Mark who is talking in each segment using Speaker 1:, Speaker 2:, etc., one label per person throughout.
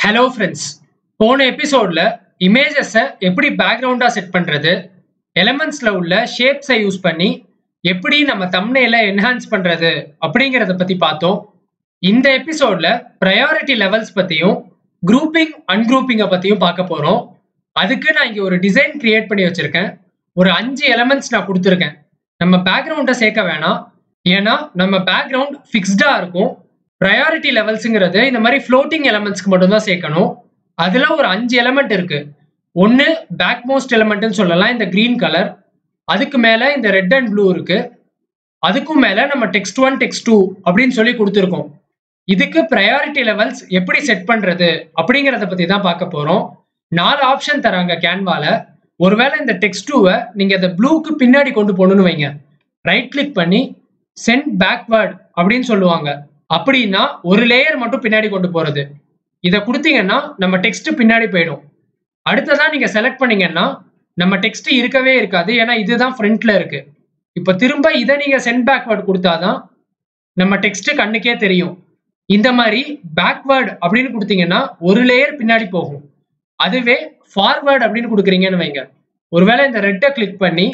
Speaker 1: hello friends போன எபிசோட்ல இமேஜஸை எப்படி பேக்ரவுண்டா செட் பண்றது எலமெண்ட்ஸ்ல உள்ள ஷேப்ஸை யூஸ் பண்ணி எப்படி நம்ம தம்னையில என்ஹான்ஸ் பண்றது அப்படிங்கிறத பத்தி பார்த்தோம் இந்த எபிசோட்ல ப்ரையாரிட்டி லெவல்ஸ் பத்தியும் குரூப்பிங் அன்குரூப்பிங்கை பத்தியும் பார்க்க போறோம் அதுக்கு நான் இங்க ஒரு டிசைன் கிரியேட் பண்ணி வச்சிருக்கேன் ஒரு அஞ்சு எலமெண்ட்ஸ் நான் கொடுத்துருக்கேன் நம்ம பேக்ரவுண்டை சேர்க்க வேணாம் ஏன்னா நம்ம பேக்ரவுண்ட் ஃபிக்ஸ்டா இருக்கும் ப்ரையாரிட்டி லெவல்ஸுங்கிறது இந்த மாதிரி ஃப்ளோட்டிங் எலமெண்ட்ஸ்க்கு மட்டும்தான் சேர்க்கணும் அதில் ஒரு அஞ்சு எலமெண்ட் இருக்கு ஒன்று பேக் மோஸ்ட் எலமெண்ட்னு சொல்லலாம் இந்த க்ரீன் கலர் அதுக்கு மேலே இந்த ரெட் அண்ட் ப்ளூ இருக்கு அதுக்கும் மேலே நம்ம டெக்ஸ்ட் ஒன் டெக்ஸ்ட் டூ அப்படின்னு சொல்லி கொடுத்துருக்கோம் இதுக்கு ப்ரையாரிட்டி லெவல்ஸ் எப்படி செட் பண்ணுறது அப்படிங்கிறத பற்றி தான் பார்க்க போகிறோம் நாலு ஆப்ஷன் தராங்க கேன்வால ஒருவேளை இந்த டெக்ஸ்ட் டூவை நீங்கள் அந்த ப்ளூக்கு பின்னாடி கொண்டு போகணும்னு வைங்க ரைட் கிளிக் பண்ணி சென்ட் பேக்வேர்ட் அப்படின்னு சொல்லுவாங்க அப்படின்னா ஒரு லேயர் மட்டும் பின்னாடி கொண்டு போறது இதை கொடுத்தீங்கன்னா நம்ம டெக்ஸ்ட் பின்னாடி போயிடும் அடுத்ததான் நீங்க செலக்ட் பண்ணீங்கன்னா நம்ம டெக்ஸ்ட் இருக்கவே இருக்காது ஏன்னா இதுதான் ஃப்ரண்ட்ல இருக்கு இப்போ திரும்ப இதை நீங்க சென்ட் பேக்வேர்ட் கொடுத்தாதான் நம்ம டெக்ஸ்ட் கண்ணுக்கே தெரியும் இந்த மாதிரி பேக்வேர்ட் அப்படின்னு கொடுத்தீங்கன்னா ஒரு லேயர் பின்னாடி போகும் அதுவே ஃபார்வேர்ட் அப்படின்னு கொடுக்குறீங்கன்னு வைங்க ஒருவேளை இந்த ரெட்டை கிளிக் பண்ணி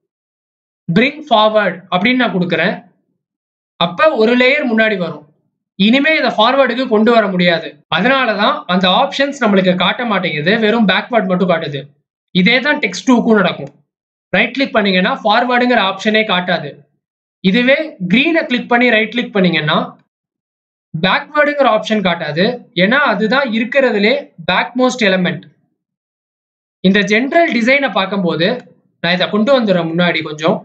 Speaker 1: பிரிங் ஃபார்வர்ட் அப்படின்னு நான் கொடுக்குறேன் அப்ப ஒரு லேயர் முன்னாடி வரும் இனிமே இதை ஃபார்வர்டுக்கு கொண்டு வர முடியாது அதனாலதான் அந்த ஆப்ஷன்ஸ் நம்மளுக்கு காட்ட மாட்டேங்குது வெறும் பேக்வேர்ட் மட்டும் காட்டுது இதே தான் டெக்ஸ்ட் டூக்கும் நடக்கும் ரைட் கிளிக் பண்ணீங்கன்னா ஃபார்வர்டுங்கிற ஆப்ஷனே காட்டாது இதுவே க்ரீனை கிளிக் பண்ணி ரைட் கிளிக் பண்ணீங்கன்னா பேக்வேர்டுங்கிற ஆப்ஷன் காட்டாது ஏன்னா அதுதான் இருக்கிறதுலே பேக் மோஸ்ட் எலமெண்ட் இந்த ஜென்ரல் டிசைனை பார்க்கும்போது நான் இதை கொண்டு வந்துடுறேன் முன்னாடி கொஞ்சம்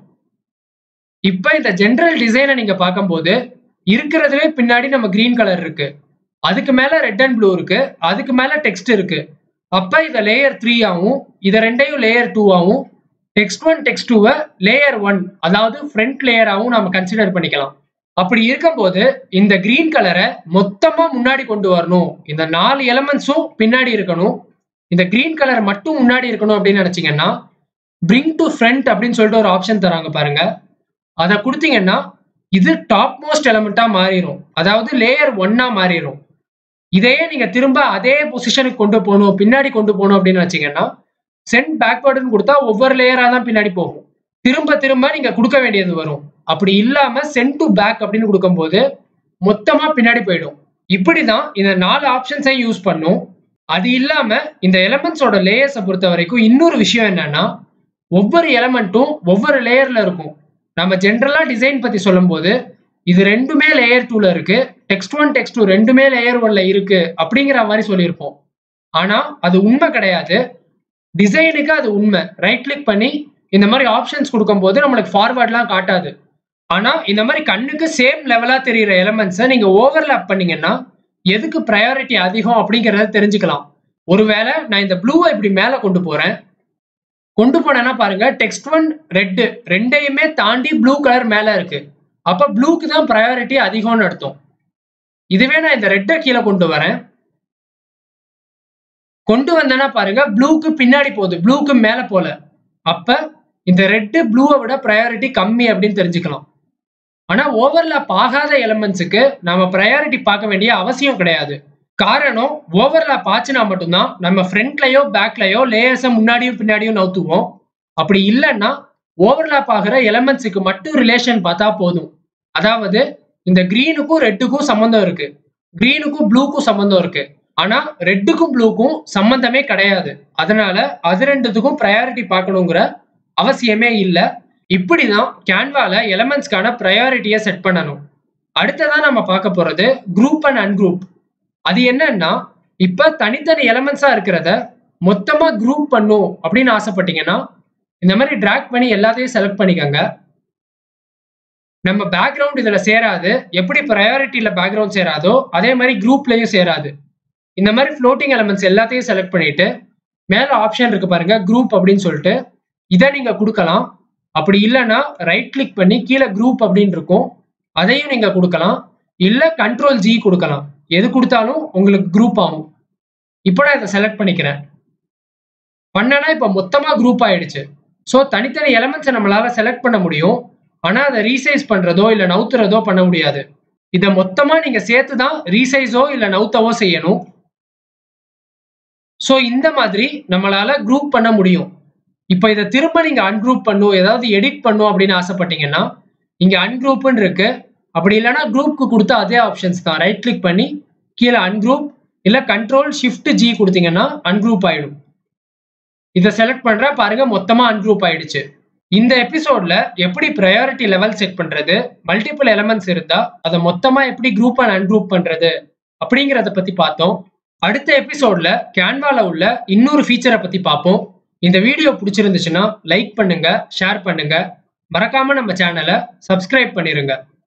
Speaker 1: இப்போ இந்த ஜென்ரல் டிசைனை நீங்க பார்க்கும்போது இருக்கிறதுலே பின்னாடி நம்ம கிரீன் கலர் இருக்கு அதுக்கு மேல ரெட் அண்ட் ப்ளூ இருக்கு அதுக்கு மேல டெக்ஸ்ட் இருக்கு அப்ப இதை லேயர் த்ரீ ஆகும் இதை ரெண்டையும் லேயர் டூ ஆகும் டெக்ஸ்ட் ஒன் டெக்ஸ்ட் டூவை லேயர் ஒன் அதாவது ஃப்ரண்ட் லேயராகவும் நம்ம கன்சிடர் பண்ணிக்கலாம் அப்படி இருக்கும்போது இந்த கிரீன் கலரை மொத்தமா முன்னாடி கொண்டு வரணும் இந்த நாலு எலமெண்ட்ஸும் பின்னாடி இருக்கணும் இந்த கிரீன் கலர் மட்டும் முன்னாடி இருக்கணும் அப்படின்னு நினைச்சீங்கன்னா பிரிங் டு ஃப்ரண்ட் அப்படின்னு சொல்லிட்டு ஒரு ஆப்ஷன் தராங்க பாருங்க அதை கொடுத்தீங்கன்னா இது டாப் மோஸ்ட் எலமெண்டா மாறிடும் அதாவது லேயர் ஒன்னா மாறிடும் இதையே நீங்க திரும்ப அதே பொசிஷனுக்கு கொண்டு போகணும் பின்னாடி கொண்டு போகணும் அப்படின்னு வச்சீங்கன்னா சென்ட் பேக்வேர்டுன்னு கொடுத்தா ஒவ்வொரு லேயரா தான் பின்னாடி போகும் திரும்ப திரும்ப நீங்க கொடுக்க வேண்டியது வரும் அப்படி இல்லாம சென்ட் டு பேக் அப்படின்னு கொடுக்கும்போது மொத்தமா பின்னாடி போயிடும் இப்படிதான் இந்த நாலு ஆப்ஷன்ஸையும் யூஸ் பண்ணும் அது இல்லாம இந்த எலமெண்ட்ஸோட லேயர்ஸை பொறுத்த வரைக்கும் இன்னொரு விஷயம் என்னன்னா ஒவ்வொரு எலமெண்ட்டும் ஒவ்வொரு லேயர்ல இருக்கும் நம்ம ஜென்ரலா டிசைன் பத்தி சொல்லும்போது இது ரெண்டுமே லேயர் டூல இருக்கு டெக்ஸ்ட் ஒன் டெக்ஸ்ட் டூ ரெண்டுமே லேயர் ஒன்ல இருக்கு அப்படிங்கிற மாதிரி சொல்லியிருப்போம் ஆனா அது உண்மை கிடையாது டிசைனுக்கு அது உண்மை ரைட் கிளிக் பண்ணி இந்த மாதிரி ஆப்ஷன்ஸ் கொடுக்கும்போது நம்மளுக்கு ஃபார்வர்ட்லாம் காட்டாது ஆனா இந்த மாதிரி கண்ணுக்கு சேம் லெவலா தெரியிற எலமெண்ட்ஸை நீங்க ஓவர்லாப் பண்ணீங்கன்னா எதுக்கு ப்ரையாரிட்டி அதிகம் அப்படிங்கறத தெரிஞ்சுக்கலாம் ஒருவேளை நான் இந்த ப்ளூவை இப்படி மேல கொண்டு போறேன் கொண்டு போனேன்னா பாருங்க டெக்ஸ்ட் ஒன் ரெட்டு ரெண்டையுமே தாண்டி ப்ளூ கலர் மேல இருக்கு அப்ப ப்ளூக்கு தான் ப்ரையாரிட்டி அதிகம்னு அர்த்தம் இதுவே நான் இந்த ரெட்டை கீழே கொண்டு வரேன் கொண்டு வந்தேன்னா பாருங்க ப்ளூக்கு பின்னாடி போகுது ப்ளூக்கு மேல போல அப்ப இந்த ரெட்டு ப்ளூவை விட ப்ரையாரிட்டி கம்மி அப்படின்னு தெரிஞ்சுக்கலாம் ஆனா ஓவர்லாப் ஆகாத எலமெண்ட்ஸுக்கு நம்ம ப்ரையாரிட்டி பார்க்க வேண்டிய அவசியம் கிடையாது காரணம் ஓவர்லாப் ஆச்சுன்னா மட்டும்தான் நம்ம ஃப்ரண்ட்லயோ பேக்லயோ லேயர்ஸை முன்னாடியும் பின்னாடியும் நவுத்துவோம் அப்படி இல்லைன்னா ஓவர்லாப் ஆகிற எலமெண்ட்ஸுக்கு மட்டும் ரிலேஷன் பார்த்தா போதும் அதாவது இந்த கிரீனுக்கும் ரெட்டுக்கும் சம்மந்தம் இருக்கு கிரீனுக்கும் ப்ளூக்கும் சம்மந்தம் இருக்கு ஆனா ரெட்டுக்கும் ப்ளூக்கும் சம்மந்தமே கிடையாது அதனால அது ரெண்டுத்துக்கும் ப்ரையாரிட்டி பார்க்கணுங்கிற அவசியமே இல்லை இப்படிதான் கேன்வால எலமெண்ட்ஸ்க்கான ப்ரையாரிட்டியை செட் பண்ணணும் அடுத்ததான் நம்ம பார்க்க போறது குரூப் அண்ட் அன்குரூப் அது என்னன்னா இப்ப தனித்தனி எலமெண்ட்ஸா இருக்கிறத மொத்தமா குரூப் பண்ணும் அப்படின்னு ஆசைப்பட்டீங்கன்னா இந்த மாதிரி டிராக் பண்ணி எல்லாத்தையும் செலக்ட் பண்ணிக்கோங்க நம்ம பேக்ரவுண்ட் இதுல சேராது எப்படி ப்ரையாரிட்டியில பேக்ரவுண்ட் சேராதோ அதே மாதிரி குரூப்லயும் சேராது இந்த மாதிரி ஃப்ளோட்டிங் எலமெண்ட்ஸ் எல்லாத்தையும் செலக்ட் பண்ணிட்டு மேல ஆப்ஷன் இருக்கு பாருங்க குரூப் அப்படின்னு சொல்லிட்டு இதை நீங்க கொடுக்கலாம் அப்படி இல்லைன்னா ரைட் கிளிக் பண்ணி கீழே குரூப் அப்படின்னு இருக்கும் அதையும் நீங்க கொடுக்கலாம் இல்ல கண்ட்ரோல் ஜி கொடுக்கலாம் எது கொடுத்தாலும் உங்களுக்கு குரூப் ஆகும் இப்போ நான் இதை செலக்ட் பண்ணிக்கிறேன் பண்ணனா இப்போ மொத்தமா குரூப் ஆயிடுச்சு ஸோ தனித்தனி எலமெண்ட்ஸை நம்மளால செலக்ட் பண்ண முடியும் ஆனா அதை ரீசைஸ் பண்றதோ இல்ல நவுத்துறதோ பண்ண முடியாது இதை மொத்தமா நீங்க சேர்த்து தான் ரீசைஸோ இல்ல நவுத்தவோ செய்யணும் ஸோ இந்த மாதிரி நம்மளால குரூப் பண்ண முடியும் இப்போ இதை திரும்ப நீங்க அன்குரூப் பண்ணும் ஏதாவது எடிட் பண்ணும் அப்படின்னு ஆசைப்பட்டீங்கன்னா இங்க அன்குரூப்னு இருக்கு அப்படி இல்லைன்னா குரூப்க்கு கொடுத்த அதே ஆப்ஷன்ஸ் தான் ரைட் கிளிக் பண்ணி கீழே அன்குரூப் இல்ல கண்ட்ரோல் ஷிஃப்ட் ஜி கொடுத்தீங்கன்னா அன்குரூப் ஆயிடும் இதை செலக்ட் பண்ற பாருங்க மொத்தமா அன்குரூப் ஆயிடுச்சு இந்த எபிசோட்ல எப்படி ப்ரையாரிட்டி லெவல் செட் பண்றது மல்டிபிள் எலமெண்ட்ஸ் இருந்தா அதை மொத்தமா எப்படி குரூப் அண்ட் அன்குரூப் பண்றது அப்படிங்கிறத பத்தி பார்த்தோம் அடுத்த எபிசோட்ல கேன்வால உள்ள இன்னொரு ஃபீச்சரை பத்தி பார்ப்போம் இந்த வீடியோ பிடிச்சிருந்துச்சுன்னா லைக் பண்ணுங்க ஷேர் பண்ணுங்க மறக்காம நம்ம சேனலை சப்ஸ்கிரைப் பண்ணிருங்க